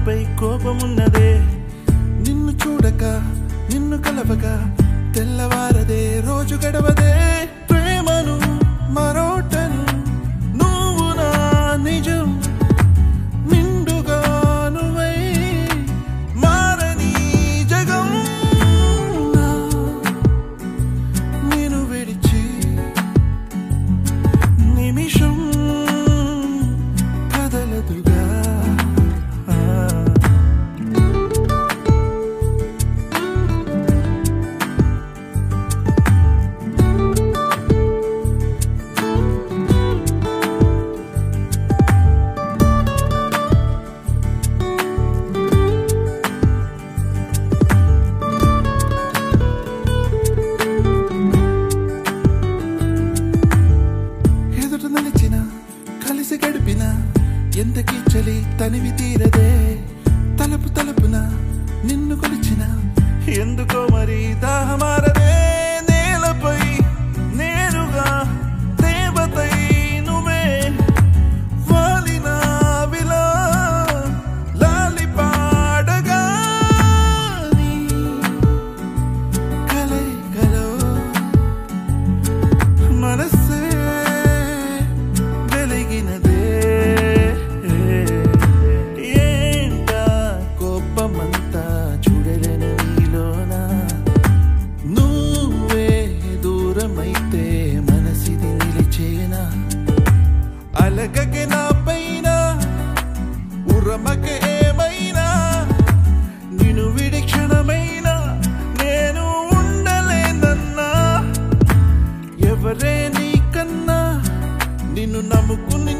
నాపై కోపమున్నదే నిన్ను చూడక నిన్ను కలవక తెల్లవారదే రోజు గడవదే ప్రేమను మరోటను నువ్వు నా నిజం నిండుగా నువ్వై మారని జగం నా నేను విడిచి నిమిషం కదలదుగా ఎదుట నిలిచిన కలిసి గడిపిన ఎంతకీ చలి తనివి తీరదే తలుపు తలుపున నిన్ను కొలిచిన ఎందుకో మరి దాహమారదే నేలపై నేరుగా దేవతై నువ్వే వాలిన విలా లాలి పాడగా నీ కలైకలో మనసే వెలిగినదే ఏంటా కోపమంతా చూడలేని నీలోన నువ్వే దూరమైతే మనసిది నిలిచేనా అలగకి నా పైన ఉరమకి ఏమైనా నిన్ను విడి క్షణమైనా నేను ఉండలేనన్నా ఎవరే నీకన్నా నిన్ను నమ్ముకుని